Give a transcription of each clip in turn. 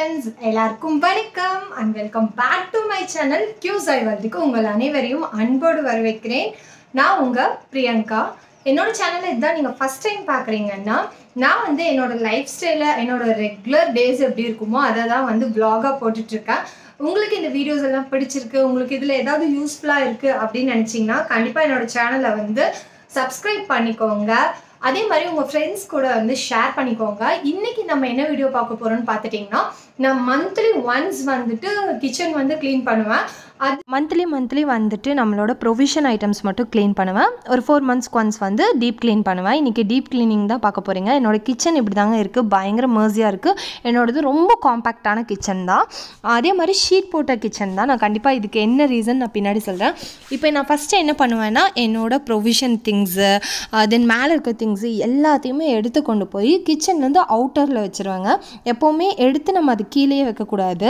friends எல்லாருக்கும் வணக்கம் and welcome back to my channel கியூஸ் ஐவல்துக்கு உங்கள் அனைவரையும் அன்போடு வரவேற்கிறேன் நான் உங்கள் பிரியங்கா என்னோட சேனலை இதுதான் நீங்கள் ஃபஸ்ட் டைம் பார்க்குறீங்கன்னா நான் வந்து என்னோட லைஃப் ஸ்டைலை என்னோட ரெகுலர் டேஸ் எப்படி இருக்குமோ அதை தான் வந்து vlog-ஆ போட்டுட்ருக்கேன் உங்களுக்கு இந்த வீடியோஸ் எல்லாம் பிடிச்சிருக்கு உங்களுக்கு இதில் ஏதாவது யூஸ்ஃபுல்லாக இருக்குது அப்படின்னு நினச்சிங்கன்னா கண்டிப்பாக என்னோட சேனலை வந்து சப்ஸ்கிரைப் பண்ணிக்கோங்க அதே மாதிரி உங்கள் ஃப்ரெண்ட்ஸ் கூட வந்து ஷேர் பண்ணிக்கோங்க இன்னைக்கு நம்ம என்ன வீடியோ பார்க்க போகிறோம்னு பார்த்துட்டிங்கன்னா நான் மந்த்லி ஒன்ஸ் வந்துட்டு கிச்சன் வந்து க்ளீன் பண்ணுவேன் அது மந்த்லி மந்த்லி வந்துட்டு நம்மளோட ப்ரொவிஷன் ஐட்டம்ஸ் மட்டும் க்ளீன் பண்ணுவேன் ஒரு ஃபோர் மந்த்ஸ்க்கு ஒன்ஸ் வந்து டீப் க்ளீன் பண்ணுவேன் இன்றைக்கி டீப் க்ளீனிங் தான் பார்க்க போகிறீங்க என்னோட கிச்சன் இப்படி தாங்க இருக்குது பயங்கர மேர்ஸியாக இருக்குது என்னோடது ரொம்ப காம்பேக்டான கிச்சன் தான் அதே மாதிரி ஷீட் போட்ட கிச்சன் தான் நான் கண்டிப்பாக இதுக்கு என்ன ரீசன் நான் பின்னாடி சொல்கிறேன் இப்போ நான் ஃபஸ்ட்டு என்ன பண்ணுவேன்னா என்னோட ப்ரொவிஷன் திங்ஸு தென் மேலே இருக்க திங்ஸு எல்லாத்தையுமே எடுத்து கொண்டு போய் கிச்சன்லேருந்து அவுட்டரில் வச்சுருவாங்க எப்போவுமே எடுத்து நம்ம அது கீழேயே வைக்கக்கூடாது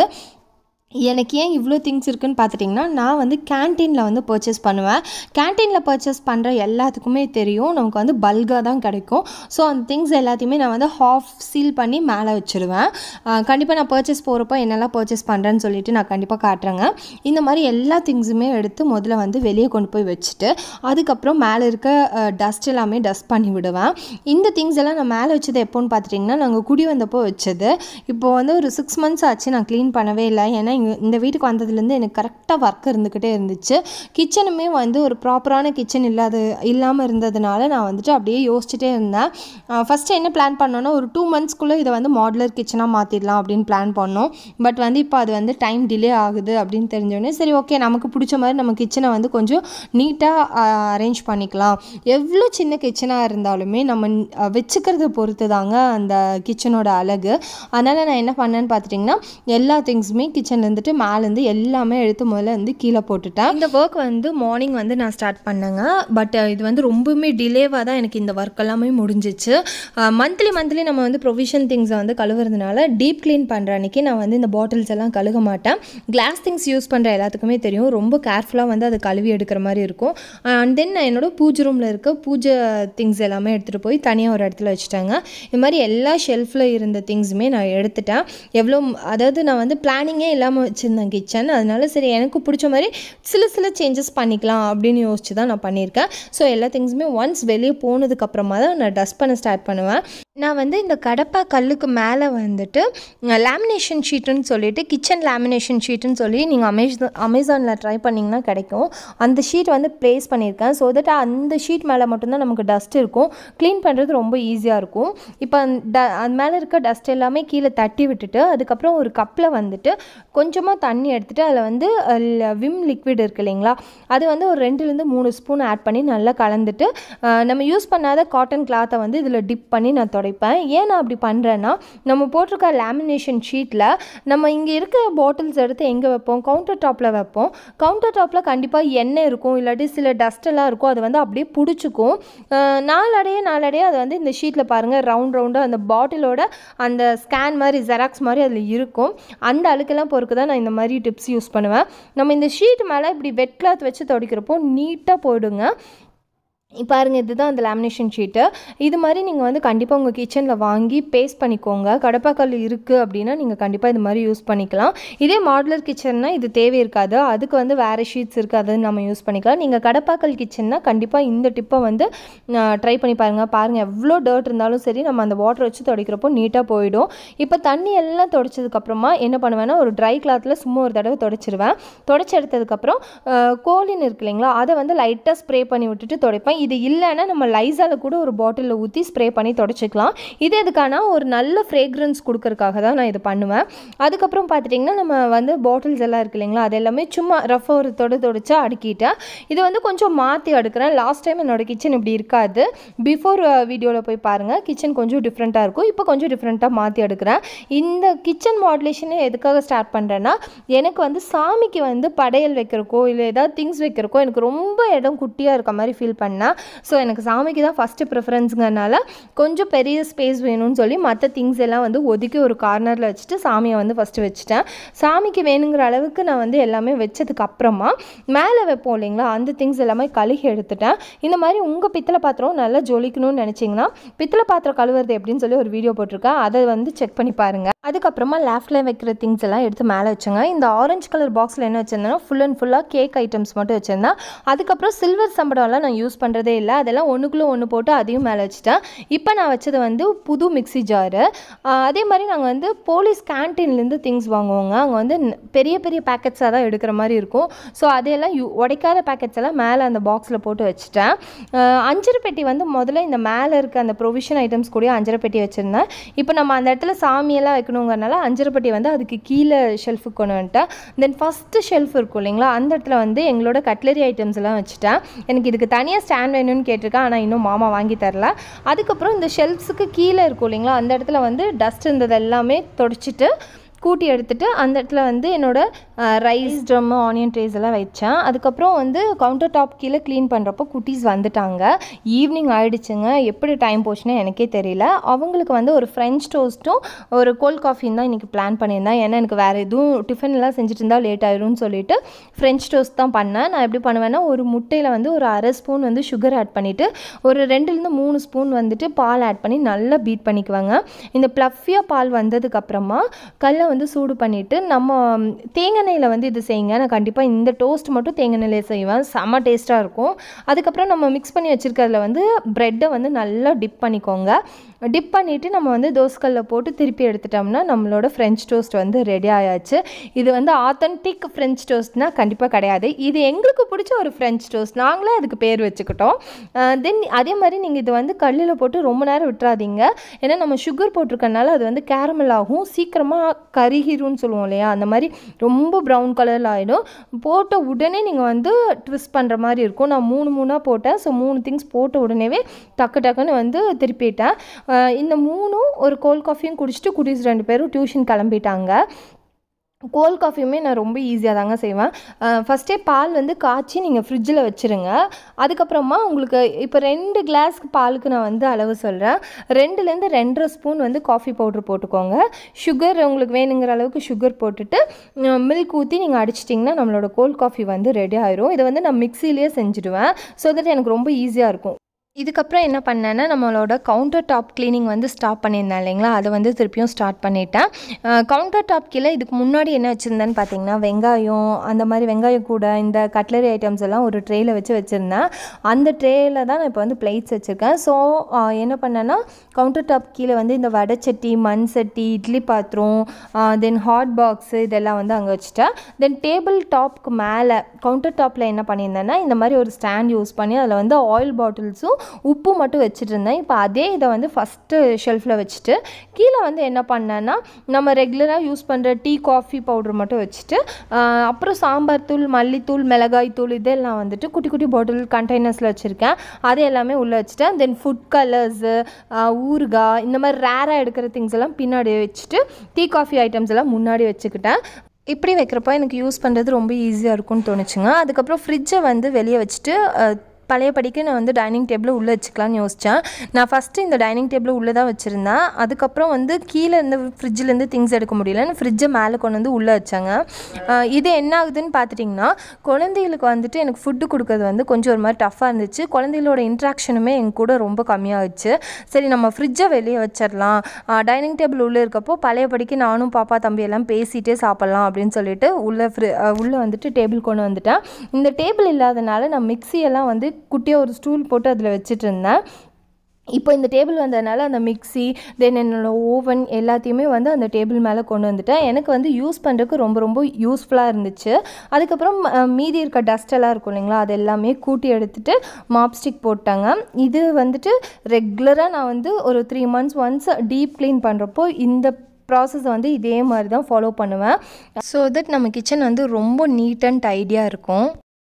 எனக்கு ஏன் இவ்வளோ திங்ஸ் இருக்குன்னு பார்த்துட்டிங்கன்னா நான் வந்து கேன்டீனில் வந்து பர்ச்சேஸ் பண்ணுவேன் கேன்டீனில் பர்ச்சேஸ் பண்ணுற எல்லாத்துக்குமே தெரியும் நமக்கு வந்து பல்காக தான் கிடைக்கும் ஸோ அந்த திங்ஸ் எல்லாத்தையுமே நான் வந்து ஹாஃப் சீல் பண்ணி மேலே வச்சுருவேன் கண்டிப்பாக நான் பர்ச்சேஸ் போகிறப்போ என்னெல்லாம் பர்ச்சேஸ் பண்ணுறேன்னு சொல்லிட்டு நான் கண்டிப்பாக காட்டுறேங்க இந்த மாதிரி எல்லா திங்ஸுமே எடுத்து முதல்ல வந்து வெளியே கொண்டு போய் வச்சுட்டு அதுக்கப்புறம் மேலே இருக்க டஸ்ட் எல்லாமே டஸ்ட் பண்ணி விடுவேன் இந்த திங்ஸ் எல்லாம் நான் மேலே வச்சது எப்போன்னு பார்த்துட்டிங்கன்னா நாங்கள் குடி வந்தப்போ வச்சது இப்போ வந்து ஒரு சிக்ஸ் மந்த்ஸ் ஆச்சு நான் க்ளீன் பண்ணவே இல்லை ஏன்னா இங்க இந்த வீட்டுக்கு வந்ததுலேருந்து எனக்கு கரெக்டாக ஒர்க் இருந்துக்கிட்டே இருந்துச்சு கிச்சனுமே வந்து ஒரு ப்ராப்பரான கிச்சன் இல்லாத இல்லாமல் இருந்ததுனால நான் வந்துட்டு அப்படியே யோசிச்சுட்டே இருந்தேன் ஃபஸ்ட்டு என்ன பிளான் பண்ணோன்னா ஒரு டூ மந்த்ஸ்க்குள்ளே இதை வந்து மாடுலர் கிச்சனாக மாற்றிடலாம் அப்படின்னு பிளான் பண்ணோம் பட் வந்து இப்போ அது வந்து டைம் டிலே ஆகுது அப்படின்னு தெரிஞ்சோடனே சரி ஓகே நமக்கு பிடிச்ச மாதிரி நம்ம கிச்சனை வந்து கொஞ்சம் நீட்டாக அரேஞ்ச் பண்ணிக்கலாம் எவ்வளோ சின்ன கிச்சனாக இருந்தாலுமே நம்ம அஹ், வச்சுக்கிறத பொறுத்து தாங்க அந்த கிச்சனோட அழகு அதனால் நான் என்ன பண்ணேன்னு பார்த்துட்டிங்கன்னா எல்லா திங்ஸுமே கிச்சன்ல இருந்துட்டு மேலேருந்து எல்லாமே எடுத்து முதல்ல வந்து கீழே போட்டுட்டேன் இந்த ஒர்க் வந்து மார்னிங் வந்து நான் ஸ்டார்ட் பண்ணேங்க பட் இது வந்து ரொம்பவுமே டிலேவாக தான் எனக்கு இந்த ஒர்க் எல்லாமே முடிஞ்சிச்சு மந்த்லி மந்த்லி நம்ம வந்து ப்ரொவிஷன் திங்ஸை வந்து கழுவுறதுனால டீப் க்ளீன் பண்ணுற அன்றைக்கி நான் வந்து இந்த பாட்டில்ஸ் எல்லாம் கழுக மாட்டேன் கிளாஸ் திங்ஸ் யூஸ் பண்ணுற எல்லாத்துக்குமே தெரியும் ரொம்ப கேர்ஃபுல்லாக வந்து அதை கழுவி எடுக்கிற மாதிரி இருக்கும் அண்ட் தென் நான் என்னோட பூஜை ரூமில் இருக்க பூஜை திங்ஸ் எல்லாமே எடுத்துகிட்டு போய் தனியாக ஒரு இடத்துல வச்சுட்டாங்க இது மாதிரி எல்லா ஷெல்ஃபில் இருந்த திங்ஸுமே நான் எடுத்துட்டேன் எவ்வளோ அதாவது நான் வந்து பிளானிங்கே இல்லாமல் வச்சுருந்தேன் கிச்சன் அதனால சரி எனக்கு பிடிச்ச மாதிரி சில சில சேஞ்சஸ் பண்ணிக்கலாம் அப்படின்னு யோசிச்சு தான் நான் பண்ணியிருக்கேன் ஸோ எல்லா திங்ஸுமே ஒன்ஸ் வெளியே போனதுக்கப்புறமா தான் நான் டஸ்ட் பண்ண ஸ்டார்ட் பண்ணுவேன் நான் வந்து இந்த கடப்பா கல்லுக்கு மேலே வந்துட்டு லேமினேஷன் ஷீட்டுன்னு சொல்லிட்டு கிச்சன் லேமினேஷன் ஷீட்டுன்னு சொல்லி நீங்கள் அமேசான் அமேசானில் ட்ரை பண்ணிங்கன்னா கிடைக்கும் அந்த ஷீட் வந்து ப்ளேஸ் பண்ணியிருக்கேன் ஸோ தட் அந்த ஷீட் மேலே மட்டும்தான் நமக்கு டஸ்ட் இருக்கும் க்ளீன் பண்ணுறது ரொம்ப ஈஸியாக இருக்கும் இப்போ ட அது மேலே இருக்க டஸ்ட் எல்லாமே கீழே தட்டி விட்டுட்டு அதுக்கப்புறம் ஒரு கப்பில் வந்துட்டு கொஞ்சமாக தண்ணி எடுத்துகிட்டு அதில் வந்து விம் லிக்விட் இருக்கு இல்லைங்களா அது வந்து ஒரு ரெண்டுலேருந்து மூணு ஸ்பூன் ஆட் பண்ணி நல்லா கலந்துட்டு அஹ், நம்ம யூஸ் பண்ணாத காட்டன் கிளாத்தை வந்து இதில் டிப் பண்ணி நான் துடைப்பேன் ஏன் நான் அப்படி பண்ணுறேன்னா நம்ம போட்டிருக்க லேமினேஷன் ஷீட்டில் நம்ம இங்கே இருக்க பாட்டில்ஸ் எடுத்து எங்கே வைப்போம் கவுண்டர் டாப்பில் வைப்போம் கவுண்டர் டாப்பில் கண்டிப்பாக எண்ணெய் இருக்கும் இல்லாட்டி சில டஸ்ட் எல்லாம் இருக்கும் அது வந்து அப்படியே பிடிச்சிக்கும் அஹ், நாளடைய நாளடைய அது வந்து இந்த ஷீட்டில் பாருங்கள் ரவுண்ட் ரவுண்டாக அந்த பாட்டிலோட அந்த ஸ்கேன் மாதிரி ஜெராக்ஸ் மாதிரி அதில் இருக்கும் அந்த அழுக்கெல்லாம் பொறுக்கு தான் நான் இந்த மாதிரி டிப்ஸ் யூஸ் பண்ணுவேன் நம்ம இந்த ஷீட் மேலே இப்படி வெட் கிளாத் வச்சு துடைக்கிறப்போ நீட்டாக போயிடுங்க இப்போ பாருங்க இதுதான் அந்த லேமினேஷன் ஷீட்டு இது மாதிரி நீங்கள் வந்து கண்டிப்பாக உங்கள் கிச்சனில் வாங்கி பேஸ்ட் பண்ணிக்கோங்க கடப்பாக்கல் இருக்குது அப்படின்னா நீங்கள் கண்டிப்பாக இது மாதிரி யூஸ் பண்ணிக்கலாம் இதே மாடுலர் கிச்சன்னா இது தேவை இருக்காது அதுக்கு வந்து வேறு ஷீட்ஸ் இருக்குது அது நம்ம யூஸ் பண்ணிக்கலாம் நீங்கள் கடப்பாக்கல் கிச்சன்னா கண்டிப்பாக இந்த டிப்பை வந்து ட்ரை பண்ணி பாருங்கள் பாருங்கள் எவ்வளோ டர்ட் இருந்தாலும் சரி நம்ம அந்த வாட்டர் வச்சு துடைக்கிறப்போ நீட்டாக போயிடும் இப்போ தண்ணி எல்லாம் துடைச்சதுக்கப்புறமா என்ன பண்ணுவேன்னா ஒரு ட்ரை கிளாத்தில் சும்மா ஒரு தடவை துடைச்சிருவேன் துடைச்சி எடுத்ததுக்கப்புறம் கோலின் இருக்கு இல்லைங்களா அதை வந்து லைட்டாக ஸ்ப்ரே பண்ணி விட்டுட்டு துடைப்பேன் இது இல்லைன்னா நம்ம லைஸால கூட ஒரு பாட்டிலில் ஊற்றி ஸ்ப்ரே பண்ணி துடைச்சிக்கலாம் இது எதுக்கான ஒரு நல்ல ஃப்ரேக்ரன்ஸ் கொடுக்கறதுக்காக தான் நான் இது பண்ணுவேன் அதுக்கப்புறம் பார்த்துட்டிங்கன்னா நம்ம வந்து பாட்டில்ஸ் எல்லாம் இருக்கு இல்லைங்களா அது எல்லாமே சும்மா ரஃப் ஒரு தொடு தொடைச்சு அடுக்கிட்டேன் இது வந்து கொஞ்சம் மாற்றி அடுக்கிறேன் லாஸ்ட் டைம் என்னோட கிச்சன் இப்படி இருக்காது பிஃபோர் வீடியோவில் போய் பாருங்கள் கிச்சன் கொஞ்சம் டிஃப்ரெண்ட்டாக இருக்கும் இப்போ கொஞ்சம் டிஃப்ரெண்ட்டாக மாற்றி எடுக்கிறேன் இந்த கிச்சன் மாடுலேஷனை எதுக்காக ஸ்டார்ட் பண்ணுறேன்னா எனக்கு வந்து சாமிக்கு வந்து படையல் வைக்கிறக்கோ இல்லை ஏதாவது திங்ஸ் வைக்கிறக்கோ எனக்கு ரொம்ப இடம் குட்டியாக இருக்க மாதிரி ஃபீல் பண்ணேன் ஸோ எனக்கு சாமிக்கு தான் ஃபஸ்ட்டு ப்ரிஃபரன்ஸுங்கிறனால கொஞ்சம் பெரிய ஸ்பேஸ் வேணும்னு சொல்லி மற்ற திங்ஸ் எல்லாம் வந்து ஒதுக்கி ஒரு கார்னரில் வச்சுட்டு சாமியை வந்து ஃபஸ்ட்டு வச்சுட்டேன் சாமிக்கு வேணுங்கிற அளவுக்கு நான் வந்து எல்லாமே வச்சதுக்கு அப்புறமா மேலே வைப்போம் இல்லைங்களா அந்த திங்ஸ் எல்லாமே கழுகி எடுத்துட்டேன் இந்த மாதிரி உங்கள் பித்தளை பாத்திரம் நல்லா ஜொலிக்கணும்னு நினச்சிங்கன்னா பித்தளை பாத்திரம் கழுவுறது எப்படின்னு சொல்லி ஒரு வீடியோ போட்டிருக்கேன் அதை வந்து செக் பண்ணி பாருங்கள் அதுக்கப்புறமா லேஃப்டில் வைக்கிற திங்ஸ் எல்லாம் எடுத்து மேலே வச்சோங்க இந்த ஆரஞ்சு கலர் பாக்ஸில் என்ன வச்சுருந்தேன்னா ஃபுல் அண்ட் ஃபுல்லாக கேக் ஐட்டம்ஸ் மட்டும் வச்சுருந்தேன் அதுக்கப்புறம் சில்வர் சம்படம்லாம் நான் யூஸ் பண்ணுறதே இல்லை அதெல்லாம் ஒன்றுக்குள்ளே ஒன்று போட்டு அதையும் மேலே வச்சுட்டேன் இப்போ நான் வச்சது வந்து புது மிக்ஸி ஜாரு அதே மாதிரி நாங்கள் வந்து போலீஸ் கேன்டீன்லேருந்து திங்ஸ் வாங்குவோங்க அங்கே வந்து ந- பெரிய பெரிய பேக்கெட்ஸாக தான் எடுக்கிற மாதிரி இருக்கும் ஸோ அதையெல்லாம் யூ உடைக்காத பேக்கெட்ஸ் எல்லாம் மேலே அந்த பாக்ஸில் போட்டு வச்சுட்டேன் அஹ் அஞ்சரை பெட்டி வந்து முதல்ல இந்த மேலே இருக்க அந்த ப்ரொவிஷன் ஐட்டம்ஸ் கூட அஞ்சரை பெட்டி வச்சுருந்தேன் இப்போ நம்ம அந்த இடத்துல சாமியெல்லாம் வைக்கணுங்கிறனால அஞ்சரை பெட்டி வந்து அதுக்கு கீழே ஷெல்ஃபுக்கு கொண்டு வந்துட்டேன் தென் ஃபஸ்ட்டு ஷெல்ஃப் இருக்கும் இல்லைங்களா அந்த இடத்துல வந்து எங்களோட கட்லரி ஐட்டம்ஸ் எல்லாம் வச்சுட்டேன் எனக்கு இதுக்கு தனியாக ஸ்டாண்ட் வேணும்னு கேட்டிருக்கேன் ஆனால் இன்னும் மாமா வாங்கி தரல அதுக்கப்புறம் இந்த ஷெல்ஃப்ஸுக்கு கீழே இருக்கும் இல்லைங்களா அந்த இடத்துல வந்து டஸ்ட் இருந்தது எல்லாமே தொடச்சிட்டு கூட்டி எடுத்துட்டு அந்த இடத்துல வந்து என்னோட ரைஸ் ட்ரம் ஆனியன் ட்ரேஸ் எல்லாம் வச்சேன் அதுக்கப்புறம் வந்து கவுண்டர் டாப் கீழே க்ளீன் பண்ணுறப்போ குட்டீஸ் வந்துட்டாங்க ஈவினிங் ஆயிடுச்சுங்க எப்படி டைம் போச்சுன்னு எனக்கே தெரியல அவங்களுக்கு வந்து ஒரு ஃப்ரெஞ்ச் டோஸ்ட்டும் ஒரு கோல்ட் காஃபியும் தான் இன்றைக்கி பிளான் பண்ணியிருந்தேன் ஏன்னா எனக்கு வேறு எதுவும் டிஃபன் எல்லாம் செஞ்சுட்டு இருந்தால் லேட் ஆயிரும்னு சொல்லிட்டு ஃப்ரெஞ்ச் டோஸ்ட் தான் பண்ணேன் நான் எப்படி பண்ணுவேன்னா ஒரு முட்டையில் வந்து ஒரு அரை ஸ்பூன் வந்து சுகர் ஆட் பண்ணிவிட்டு ஒரு ரெண்டுலேருந்து மூணு ஸ்பூன் வந்துட்டு பால் ஆட் பண்ணி நல்லா பீட் பண்ணிக்குவாங்க இந்த ப்ளஃபியாக பால் வந்ததுக்கப்புறமா கல்லை வந்து சூடு பண்ணிவிட்டு நம்ம ம், தேங்காய் எண்ணெயில் வந்து இது செய்யுங்க நான் கண்டிப்பாக இந்த டோஸ்ட் மட்டும் தேங்காய் எண்ணெயில் செய்வேன் செம்ம டேஸ்ட்டாக இருக்கும் அதுக்கப்புறம் நம்ம மிக்ஸ் பண்ணி வச்சுருக்கிறதுல வந்து ப்ரெட்டை வந்து நல்லா டிப் பண்ணிக்கோங்க டிப் பண்ணிவிட்டு நம்ம வந்து தோசைக்கல்ல போட்டு திருப்பி எடுத்துட்டோம்னா நம்மளோட ஃப்ரெஞ்ச் டோஸ்ட் வந்து ரெடி ஆயாச்சு இது வந்து ஆத்தென்டிக் ஃப்ரெஞ்ச் டோஸ்ட்னா கண்டிப்பாக கிடையாது இது எங்களுக்கு பிடிச்ச ஒரு ஃப்ரெஞ்ச் டோஸ்ட் நாங்களே அதுக்கு பேர் வச்சுக்கிட்டோம் தென் அதே மாதிரி நீங்கள் இது வந்து கல்லில் போட்டு ரொம்ப நேரம் விட்டுறாதீங்க ஏன்னா நம்ம சுகர் போட்டிருக்கனால அது வந்து கேரமல் ஆகும் சீக்கிரமாக கருகிரும்னு சொல்லுவோம் இல்லையா அந்த மாதிரி ரொம்ப ப்ரௌன் கலரில் ஆகிடும் போட்ட உடனே நீங்கள் வந்து ட்விஸ்ட் பண்ணுற மாதிரி இருக்கும் நான் மூணு மூணாக போட்டேன் ஸோ மூணு திங்ஸ் போட்ட உடனேவே டக்கு டக்குன்னு வந்து திருப்பிட்டேன் அஹ் இந்த மூணும் ஒரு கோல்ட் காஃபியும் குடிச்சிட்டு குட்டீஸ் ரெண்டு பேரும் டியூஷன் கிளம்பிட்டாங்க கோல்ட் காஃபியுமே நான் ரொம்ப ஈஸியாக தாங்க செய்வேன் ஃபஸ்ட்டே பால் வந்து காய்ச்சி நீங்கள் ஃப்ரிட்ஜில் வச்சுருங்க அதுக்கப்புறமா உங்களுக்கு இப்போ ரெண்டு கிளாஸ்க்கு பாலுக்கு நான் வந்து அளவு சொல்கிறேன் ரெண்டுலேருந்து ரெண்டரை ஸ்பூன் வந்து காஃபி பவுடர் போட்டுக்கோங்க சுகர் உங்களுக்கு வேணுங்கிற அளவுக்கு சுகர் போட்டுட்டு மில்க் ஊற்றி நீங்கள் அடிச்சிட்டிங்கன்னா நம்மளோட கோல்ட் காஃபி வந்து ரெடி ஆயிரும் இதை வந்து நான் மிக்சிலேயே செஞ்சுடுவேன் ஸோ தட் எனக்கு ரொம்ப ஈஸியாக இருக்கும் இதுக்கப்புறம் என்ன பண்ணேன்னா நம்மளோட கவுண்டர் டாப் க்ளீனிங் வந்து ஸ்டாப் பண்ணியிருந்தேன் இல்லைங்களா அதை வந்து திருப்பியும் ஸ்டார்ட் பண்ணிட்டேன் கவுண்டர் டாப் கீழே இதுக்கு முன்னாடி என்ன வச்சுருந்தேன்னு பார்த்தீங்கன்னா வெங்காயம் அந்த மாதிரி வெங்காயம் கூட இந்த கட்லரி ஐட்டம்ஸ் எல்லாம் ஒரு ட்ரேயில் வச்சு வச்சுருந்தேன் அந்த ட்ரேயில் தான் நான் இப்போ வந்து பிளேட்ஸ் வச்சுருக்கேன் ஸோ என்ன பண்ணேன்னா கவுண்டர் டாப் கீழே வந்து இந்த வடைச்சட்டி மண் சட்டி இட்லி பாத்திரம் தென் ஹாட் பாக்ஸு இதெல்லாம் வந்து அங்கே வச்சுட்டேன் தென் டேபிள் டாப்க்கு மேலே கவுண்டர் டாப்பில் என்ன பண்ணியிருந்தேன்னா இந்த மாதிரி ஒரு ஸ்டாண்ட் யூஸ் பண்ணி அதில் வந்து ஆயில் பாட்டில்ஸும் உப்பு மட்டும் வச்சுட்டு இருந்தேன் இப்போ அதே இதை வந்து ஃபஸ்ட்டு ஷெல்ஃபில் வச்சுட்டு கீழே வந்து என்ன பண்ணேன்னா நம்ம ரெகுலராக யூஸ் பண்ணுற டீ காஃபி பவுடர் மட்டும் வச்சுட்டு ஆஹ், அப்புறம் சாம்பார் தூள் மல்லித்தூள் மிளகாய் தூள் இதெல்லாம் வந்துட்டு குட்டி குட்டி பாட்டில் கண்டெய்னர்ஸில் வச்சுருக்கேன் அது எல்லாமே உள்ளே வச்சுட்டேன் தென் ஃபுட் கலர்ஸு ஊறுகாய் இந்த மாதிரி ரேராக எடுக்கிற திங்ஸ் எல்லாம் பின்னாடி வச்சுட்டு டீ காஃபி ஐட்டம்ஸ் எல்லாம் முன்னாடி வச்சுக்கிட்டேன் இப்படி வைக்கிறப்ப எனக்கு யூஸ் பண்ணுறது ரொம்ப ஈஸியாக இருக்கும்னு தோணுச்சுங்க அதுக்கப்புறம் ஃப்ரிட்ஜை வந்து வெளியே வச்சுட்டு அஹ், பழைய படிக்க நான் வந்து டைனிங் டேபிளை உள்ளே வச்சுக்கலான்னு யோசித்தேன் நான் ஃபஸ்ட்டு இந்த டைனிங் டேபிளை உள்ளே தான் வச்சுருந்தேன் அதுக்கப்புறம் வந்து கீழே இருந்து ஃப்ரிட்ஜிலேருந்து திங்ஸ் எடுக்க முடியலன்னு ஃப்ரிட்ஜை மேலே கொண்டு வந்து உள்ளே வச்சாங்க அஹ், இது என்ன ஆகுதுன்னு பார்த்துட்டிங்கன்னா குழந்தைகளுக்கு வந்துட்டு எனக்கு ஃபுட்டு கொடுக்கறது வந்து கொஞ்சம் ஒரு மாதிரி டஃப்பாக இருந்துச்சு குழந்தைகளோட இன்ட்ராக்ஷனுமே என் கூட ரொம்ப கம்மியாகிடுச்சு சரி நம்ம ஃப்ரிட்ஜை வெளியே வச்சிடலாம் டைனிங் டேபிள் உள்ளே இருக்கப்போ பழைய படிக்க நானும் பாப்பா தம்பி எல்லாம் பேசிகிட்டே சாப்பிட்லாம் அப்படின்னு சொல்லிட்டு உள்ளே ஃப்ரி உள்ளே வந்துட்டு டேபிள் கொண்டு வந்துட்டேன் இந்த டேபிள் இல்லாதனால நான் மிக்ஸியெல்லாம் வந்து குட்டியாக ஒரு ஸ்டூல் போட்டு அதில் வச்சுட்டு இருந்தேன் இப்போ இந்த டேபிள் வந்ததுனால அந்த மிக்ஸி தென் என்னோட ஓவன் எல்லாத்தையுமே வந்து அந்த டேபிள் மேலே கொண்டு வந்துட்டேன் எனக்கு வந்து யூஸ் பண்ணுறதுக்கு ரொம்ப ரொம்ப யூஸ்ஃபுல்லாக இருந்துச்சு அதுக்கப்புறம் அஹ், மீதி இருக்க டஸ்ட் எல்லாம் இருக்கும் இல்லைங்களா அது எல்லாமே கூட்டி எடுத்துட்டு மாப் ஸ்டிக் போட்டாங்க இது வந்துட்டு ரெகுலராக நான் வந்து ஒரு three months once deep clean பண்ணுறப்போ இந்த ப்ராசஸ் வந்து இதே மாதிரி தான் ஃபாலோ பண்ணுவேன் ஸோ தட் நம்ம கிச்சன் வந்து ரொம்ப நீட் அண்ட் டைடியாக இருக்கும்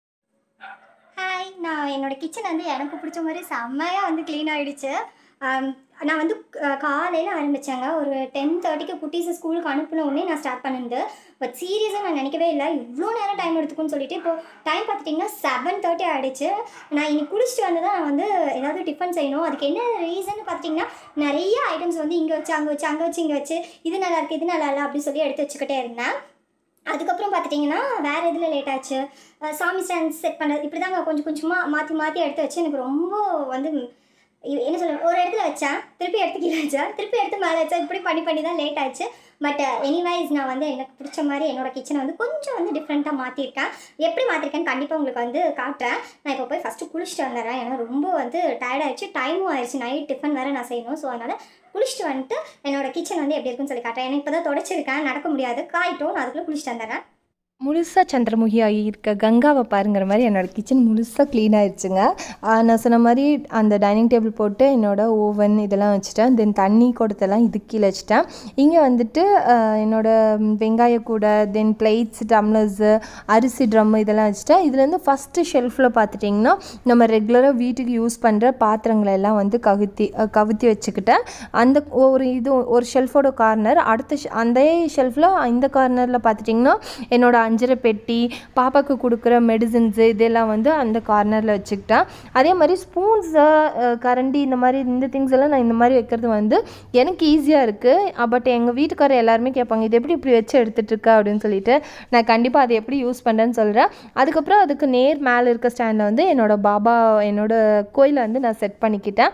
ஹாய் நான் என்னோட கிச்சன் வந்து எனக்கு பிடிச்ச மாதிரி செம்மையாக வந்து க்ளீன் ஆகிடுச்சு நான் வந்து காலையில் ஆரம்பித்தேங்க ஒரு டென் தேர்ட்டிக்கு குட்டீஸை ஸ்கூலுக்கு அனுப்பின உடனே நான் ஸ்டார்ட் பண்ணிருந்து பட் சீரியஸாக நான் நினைக்கவே இல்லை இவ்வளோ நேரம் டைம் எடுத்துக்குன்னு சொல்லிட்டு இப்போ டைம் பார்த்துட்டிங்கன்னா செவன் தேர்ட்டி ஆகிடுச்சு நான் இன்னைக்கு குளிச்சுட்டு வந்து தான் நான் வந்து ஏதாவது டிஃபன் செய்யணும் அதுக்கு என்ன ரீசன் பார்த்திங்கன்னா நிறைய ஐட்டம்ஸ் வந்து இங்கே வச்சு அங்கே வச்சு அங்கே வச்சு இங்கே வச்சு இது நல்லா இருக்குது இது நல்லா இல்லை அப்படி சொல்லி எடுத்து வச்சுக்கிட்டே இருந்தேன் அதுக்கப்புறம் பார்த்துட்டிங்கன்னா வேறு இதில் லேட் ஆச்சு அஹ் சாமி ஸ்டாண்ட் செட் பண்ண இப்படி தாங்க கொஞ்சம் கொஞ்சமாக மாற்றி மாற்றி எடுத்து வச்சு எனக்கு ரொம்ப வந்து இது என்ன சொல்ல ஒரு இடத்துல வச்சேன் திருப்பி எடுத்து கீழே வச்சேன் திருப்பி எடுத்து மேலே வச்சேன் இப்படி பண்ணி பண்ணி தான் லேட் ஆச்சு பட் எனிவைஸ் நான் வந்து எனக்கு பிடிச்ச மாதிரி என்னோட கிச்சனை வந்து கொஞ்சம் வந்து டிஃப்ரெண்ட்டாக மாற்றிருக்கேன் எப்படி மாற்றிருக்கேன்னு கண்டிப்பாக உங்களுக்கு வந்து காட்டுறேன் நான் இப்போ போய் ஃபஸ்ட்டு குளிச்சுட்டு வந்துடுறேன் ஏன்னா ரொம்ப வந்து டயர்ட் ஆயிடுச்சு டைமும் ஆயிடுச்சு நைட் டிஃபன் வேறு நான் செய்யணும் ஸோ அதனால் குளிச்சுட்டு வந்துட்டு என்னோட கிச்சன் வந்து எப்படி இருக்குன்னு சொல்லி காட்டுறேன் ஏன்னா இப்போ தான் தொடச்சிருக்கேன் நடக்க முடியாது காயிட்டும் நான் அதுக்குள்ளே குளிச்சுட்டு வந்துடுறேன் முழுசாக சந்திரமுகி ஆகி இருக்க கங்காவை பாருங்கிற மாதிரி என்னோடய கிச்சன் முழுசாக க்ளீன் ஆயிடுச்சுங்க ஆஹ் நான் சொன்ன மாதிரி அந்த டைனிங் டேபிள் போட்டு என்னோட ஓவன் இதெல்லாம் வச்சுட்டேன் தென் தண்ணி கொடுத்தெல்லாம் இது கீழே வச்சுட்டேன் இங்கே வந்துட்டு ஆஹ் என்னோட வெங்காய கூடை தென் பிளேட்ஸ் டம்ளர்ஸு அரிசி ட்ரம் இதெல்லாம் வச்சுட்டேன் இதுலேருந்து ஃபஸ்ட்டு ஷெல்ஃபில் பார்த்துட்டிங்கன்னா நம்ம ரெகுலராக வீட்டுக்கு யூஸ் பண்ணுற பாத்திரங்களை எல்லாம் வந்து கவுத்தி அஹ் கவுத்தி வச்சுக்கிட்டேன் அந்த ஒரு இது ஒரு ஷெல்ஃபோட கார்னர் அடுத்த ஷெ- அந்த ஷெல்ஃபில் இந்த கார்னரில் பார்த்துட்டிங்கன்னா என்னோட அஞ்சரை பெட்டி பாப்பாவுக்கு கொடுக்குற மெடிசின்ஸு இதெல்லாம் வந்து அந்த கார்னரில் வச்சுக்கிட்டேன் அதே மாதிரி ஸ்பூன்ஸு கரண்டி இந்த மாதிரி இந்த திங்ஸ் எல்லாம் நான் இந்த மாதிரி வைக்கிறது வந்து எனக்கு ஈஸியாக இருக்குது பட் எங்கள் வீட்டுக்காரர் எல்லாருமே கேட்பாங்க இது எப்படி இப்படி வச்சு எடுத்துகிட்டு இருக்க அப்படின்னு சொல்லிட்டு நான் கண்டிப்பாக அதை எப்படி யூஸ் பண்ணுறேன்னு சொல்கிறேன் அதுக்கப்புறம் அதுக்கு நேர் மேலே இருக்க ஸ்டாண்டில் வந்து என்னோட பாபா என்னோட கோயிலை வந்து நான் செட் பண்ணிக்கிட்டேன்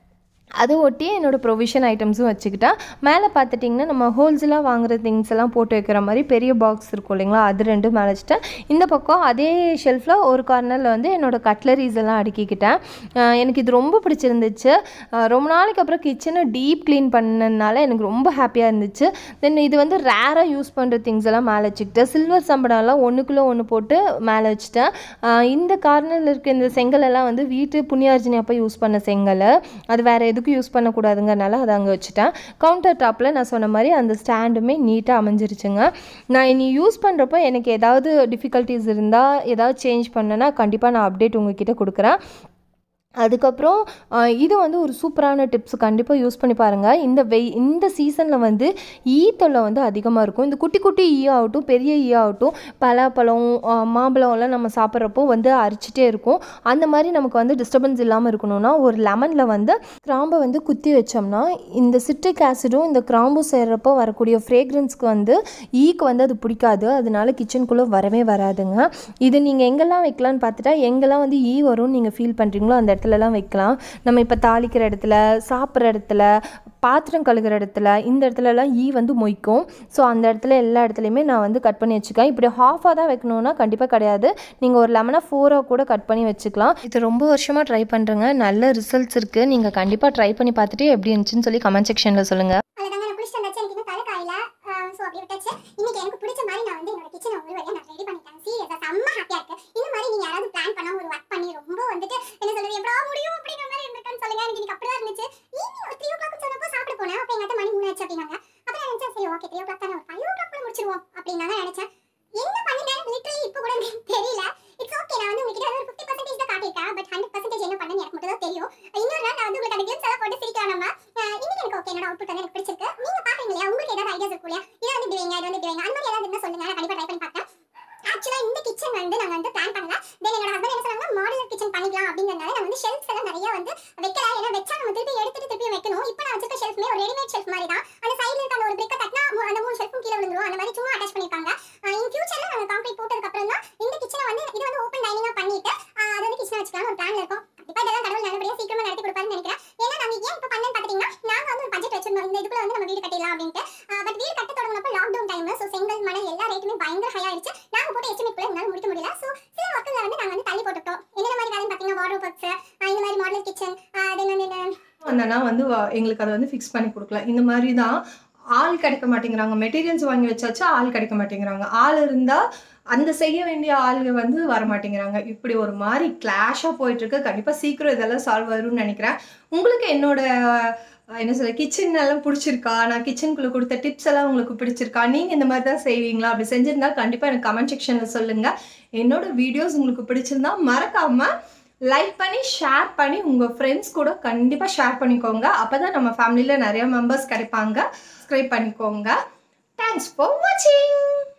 அதை ஒட்டி என்னோடய ப்ரொவிஷன் ஐட்டம்ஸும் வச்சுக்கிட்டேன் மேலே பார்த்துட்டிங்கன்னா நம்ம ஹோல்சேலாக வாங்குற திங்ஸ் எல்லாம் போட்டு வைக்கிற மாதிரி பெரிய பாக்ஸ் இருக்கும் இல்லைங்களா அது ரெண்டும் மேலே வச்சுட்டேன் இந்த பக்கம் அதே ஷெல்ஃபில் ஒரு கார்னரில் வந்து என்னோடய கட்லரிஸ் எல்லாம் அடுக்கிக்கிட்டேன் அஹ் எனக்கு இது ரொம்ப பிடிச்சிருந்துச்சு அஹ் ரொம்ப நாளைக்கு அப்புறம் கிச்சனை டீப் க்ளீன் பண்ணனால எனக்கு ரொம்ப ஹாப்பியாக இருந்துச்சு தென் இது வந்து ரேராக யூஸ் பண்ணுற திங்ஸ் எல்லாம் மேலே வச்சுக்கிட்டேன் சில்வர் சம்படம்லாம் ஒன்றுக்குள்ளே ஒன்று போட்டு மேலே வச்சுட்டேன் அஹ் இந்த கார்னரில் இருக்க இந்த செங்கல் எல்லாம் வந்து வீட்டு புண்ணியார்ஜினி அப்போ யூஸ் பண்ண செங்கல் அது வேறு எதுக்கும் யூஸ் பண்ணக்கூடாதுங்கனால அதை அங்கே வச்சுட்டேன் கவுண்டர் டாப்பில் நான் சொன்ன மாதிரி அந்த ஸ்டாண்டுமே நீட்டாக அமைஞ்சிருச்சுங்க நான் இனி யூஸ் பண்ணுறப்போ எனக்கு ஏதாவது டிஃபிகல்ட்டிஸ் இருந்தால் ஏதாவது சேஞ்ச் பண்ணேன்னா கண்டிப்பாக நான் அப்டேட் உங்ககிட்ட கொடுக்குறேன் அதுக்கப்புறம் ஆஹ், இது வந்து ஒரு சூப்பரான டிப்ஸ் கண்டிப்பாக யூஸ் பண்ணி பாருங்கள் இந்த வெய் இந்த சீசனில் வந்து ஈ தொல்லை வந்து அதிகமாக இருக்கும் இந்த குட்டி குட்டி ஈ ஆகட்டும் பெரிய ஈ ஆகட்டும் பலாப்பழம் ஆஹ், மாம்பழம்லாம் நம்ம சாப்பிட்றப்போ வந்து அரிச்சிட்டே இருக்கும் அந்த மாதிரி நமக்கு வந்து டிஸ்டர்பன்ஸ் இல்லாமல் இருக்கணும்னா ஒரு லெமனில் வந்து கிராம்பை வந்து குத்தி வச்சோம்னா இந்த சிட்ரிக் ஆசிடும் இந்த கிராம்பும் சேர்றப்போ வரக்கூடிய ஃப்ரேக்ரன்ஸ்க்கு வந்து ஈக்கு வந்து அது பிடிக்காது அதனால கிச்சனுக்குள்ளே வரவே வராதுங்க இது நீங்கள் எங்கெல்லாம் வைக்கலான்னு பார்த்துட்டா எங்கெல்லாம் வந்து ஈ வரும்னு நீங்கள் ஃபீல் பண்ணுறீங்களோ அந்த இடத்துலலாம் வைக்கலாம் நம்ம இப்போ தாளிக்கிற இடத்துல சாப்பிட்ற இடத்துல பாத்திரம் கழுகுற இடத்துல இந்த இடத்துலலாம் ஈ வந்து மொய்க்கும் ஸோ அந்த இடத்துல எல்லா இடத்துலையுமே நான் வந்து கட் பண்ணி வச்சுக்கேன் இப்படி ஹாஃபாக தான் வைக்கணும்னா கண்டிப்பாக கிடையாது நீங்கள் ஒரு லெமனாக ஃபோராக கூட கட் பண்ணி வச்சுக்கலாம் இது ரொம்ப வருஷமாக ட்ரை பண்ணுறேங்க நல்ல ரிசல்ட்ஸ் இருக்குது நீங்கள் கண்டிப்பாக ட்ரை பண்ணி பார்த்துட்டு எப்படி இருந்துச்சுன்னு சொல்லி கமெண்ட் செக்ஷனில் சொல்லுங்கள் அவ்வளோதாங்க நான் குளிச்சுட்டு வந்தாச்சு எனக்கு இன்னும் தலை காயில ஸோ அப்படி விட்டாச்சு இன்னைக்கு எனக்கு பிடிச்ச மாதிரி நான் வந்து என்னோட கிச்சனை ஒரு வழியாக நான் ரெடி பண்ணிட்டேன் சீரியஸாக செம்ம ஹாப்பியாக இருக்கு இந்த மாதிரி நீங்கள் யாராவது பிளான் பண்ணா ஒரு ஒர்க் பண்ணி ரொம்ப வந்துட்டு என்ன சொல்றது எப்படா முடியும் அப்படிங்கிற மாதிரி இருந்திருக்கான்னு சொல்லுங்க எனக்கு இன்னைக்கு அப்படிதான் இருந்துச்சு ஈவினிங் ஒரு த்ரீ ஓ கிளாக் சொன்னப்போ சாப்பிட போனேன் அப்போ எங்கள் மணி மூணு ஆச்சு அப்படின்னாங்க அப்போ நான் நினைச்சேன் சரி ஓகே த்ரீ ஓ கிளாக் தானே ஒரு ஃபைவ் ஓ கிளாக் கூட முடிச்சிருவோம் அப்படின்னு தான் நினைச்சேன் என்ன பண்ணிட்டேன் லிட்டரலி இப்போ கூட எனக்கு தெரியல இட்ஸ் ஓகே நான் வந்து உங்ககிட்ட ஒரு ஃபிஃப்டி பர்சன்டேஜ் தான் காட்டியிருக்கேன் பட் ஹண்ட்ரட் பர்சன்டேஜ் என்ன பண்ணேன்னு எனக்கு மட்டும் தான் தெரியும் இன்னொரு நாள் நான் வந்து உங்களுக்கு அந்த கேம்ஸ் எல்லாம் போட்டு சிரிக்கலாம் நம்ம அஹ் இன்னைக்கு எனக்கு ஓகே என்னோட அவுட்புட் வந்து எனக்கு பிடிச்சிருக்கு நீங்க பாக்குறீங்க இல்லையா உங்களுக்கு ஏதாவது ஐடியாஸ் இருக்கும் இல்லையா இதை வந்து இப்படி வைங்க இது வந்து இப்படி வைங்க அந்த மாதிரி ஏதாவது இருந்தா சொல்லுங்க நான் கண்டிப்பா ட்ரை பண்ணி பார்த்தேன் ஆக்சுவலா இந்த கிச்சன் வந்து நாங்க வந்து பிளான் பண்ணல தென் என்னோட ஹஸ்பண்ட் என்ன சொன்னாங்க மாடுலர் கிச்சன் பண்ணிக்கலாம் அப்படிங்கறதுனால நான் வந்து ஷெல்ஃப்ஸ் எல்லாம் நிறைய வந்து வைக்கல ஏன்னா வச்சா நம்ம திருப்பி எடுத்துட்டு திருப்பி வைக்கணும் இப்போ நான் வச்சிருக்க ஷெல்ஃப்மே ஒரு ரெடிமேட் ஷெல்ஃப் மாதிரி தான் அந்த சைடுல இருக்க அந்த ஒரு பிரிக்க தட்டினா மூ- அந்த மூணு ஷெல்ஃபும் கீழே விழுந்துரும் அந்த மாதிரி சும்மா அட்டாச் பண்ணிருக்காங்க இன் ஃபியூச்சர்ல நாங்க காம்ப்ளீட் போட்டதுக்கு அப்புறம் தான் இந்த கிச்சனை வந்து இது வந்து ஓப்பன் டைனிங்கா பண்ணிட்டு ஆஹ் அது வந்து கிச்சனை வச்சுக்கலாம் ஒரு பிளான்ல இருக்கும் கண்டிப்பா இதெல்லாம் கடவுள் நல்லபடியா சீக்கிரமா நடத்தி கொடுப்பாருன்னு நினைக்கிறேன் ஏன்னா நாங்க ஏன் இப்போ பண்ணேன்னு பாத்தீங்கன்னா நாங்க வந்து ஒரு பட்ஜெட் வச்சிருந்தோம் இந்த இதுக்குள்ள வந்து நம்ம வீடு கட்டிடலாம் அப்படின்ட்டு பட் வீடு கட்ட தொடங்கினப்ப லாக்டவுன் டைம் ஸோ செங்கல் மணல் எல்லா ரேட்டுமே பயங்கர ஹை ஆயிடுச்சு நாங்க போட்ட எஸ்டிமேட் கூட எங்களால முடிக்க முடியல ஸோ சில ஒர்க்கில் வந்து நாங்க வந்து தள்ளி போட்டுட்டோம் என்ன மாதிரி வேலைன்னு பாத்தீங்கன்னா வாட்டர் ஒர்க்ஸ் இந்த மாதிரி மாடல் கிச்சன் தென் வந்து இந்த வந்தனா வந்து வ- எங்களுக்கு அதை வந்து ஃபிக்ஸ் பண்ணி கொடுக்கல இந்த மாதிரி தான் ஆள் கிடைக்க மாட்டேங்கிறாங்க மெட்டீரியல்ஸ் வாங்கி வச்சாச்சு ஆள் கிடைக்க மாட்டேங்கிறாங்க ஆள் இருந்தால் அந்த செய்ய வேண்டிய ஆளுங்க வந்து வர மாட்டேங்கிறாங்க இப்படி ஒரு மாதிரி கிளாஷாக போயிட்டு இருக்கு கண்டிப்பாக சீக்கிரம் இதெல்லாம் சால்வ் வரும்னு நினைக்கிறேன் உங்களுக்கு என்னோட அஹ், என்ன சொல்ல கிச்சன் எல்லாம் பிடிச்சிருக்கா நான் கிச்சனுக்குள்ளே கொடுத்த டிப்ஸ் எல்லாம் உங்களுக்கு பிடிச்சிருக்கா நீங்கள் இந்த மாதிரி தான் செய்வீங்களா அப்படி செஞ்சிருந்தா கண்டிப்பாக எனக்கு கமெண்ட் செக்ஷனில் சொல்லுங்கள் என்னோட வீடியோஸ் உங்களுக்கு பிடிச்சிருந்தா மறக்காமல் லைக் பண்ணி ஷேர் பண்ணி உங்கள் ஃப்ரெண்ட்ஸ் கூட கண்டிப்பாக ஷேர் பண்ணிக்கோங்க அப்போ தான் நம்ம ஃபேமிலியில் நிறைய மெம்பர்ஸ் கிடைப்பாங்க சப்ஸ்கிரைப் பண்ணிக்கோங்க தேங்க்ஸ் ஃபார் வாட்சிங்